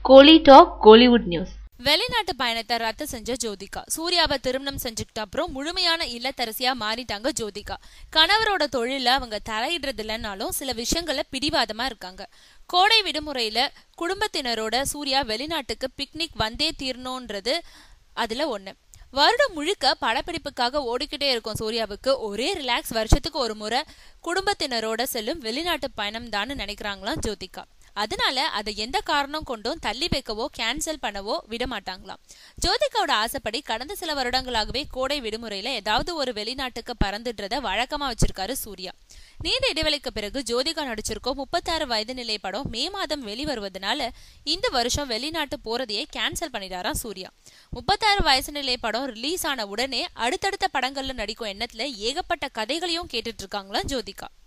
கோலி talk Kollywood news வெளிநாட்டு பயணத்தை ரத்து செஞ்ச ஜோதிகா சூர்யாவை திருமணம் செஞ்சுக்கிட்ட அப்புறம் முழுமையான இல்லத்தரசியா மாறிட்டாங்க ஜோதிகா கணவரோட தொழில அவங்க தலையிடுறது இல்லைன்னாலும் சில விஷயங்கள்ல பிடிவாதமா இருக்காங்க கோடை விடுமுறையில குடும்பத்தினரோட சூர்யா வெளிநாட்டுக்கு பிக்னிக் வந்தே தீரணும்ன்றது அதுல ஒண்ணு வருடம் முழுக்க படப்பிடிப்புக்காக ஓடிக்கிட்டே இருக்கும் சூர்யாவுக்கு ஒரே ரிலாக்ஸ் வருஷத்துக்கு ஒரு முறை குடும்பத்தினரோட செல்லும் வெளிநாட்டு பயணம் தான் நினைக்கிறாங்களாம் ஜோதிகா அதனால அதை எந்த காரணம் கொண்டும் தள்ளி வைக்கவோ கேன்சல் பண்ணவோ விட மாட்டாங்களாம் ஜோதிகாவோட ஆசைப்படி கடந்த சில வருடங்களாகவே கோடை விடுமுறையில ஏதாவது ஒரு வெளிநாட்டுக்கு பறந்துடுறத வழக்கமா வச்சிருக்காரு சூர்யா நீண்ட இடைவெளிக்கு பிறகு ஜோதிகா நடிச்சிருக்கோம் முப்பத்தாறு வயது நிலை படம் மே மாதம் வெளிவருவதனால இந்த வருஷம் வெளிநாட்டு போறதையே கேன்சல் பண்ணிட்டாராம் சூர்யா முப்பத்தாறு வயசு நிலை படம் ரிலீஸ் ஆன உடனே அடுத்தடுத்த படங்கள்ல நடிக்கும் எண்ணத்துல ஏகப்பட்ட கதைகளையும் கேட்டுட்டு இருக்காங்களாம் ஜோதிகா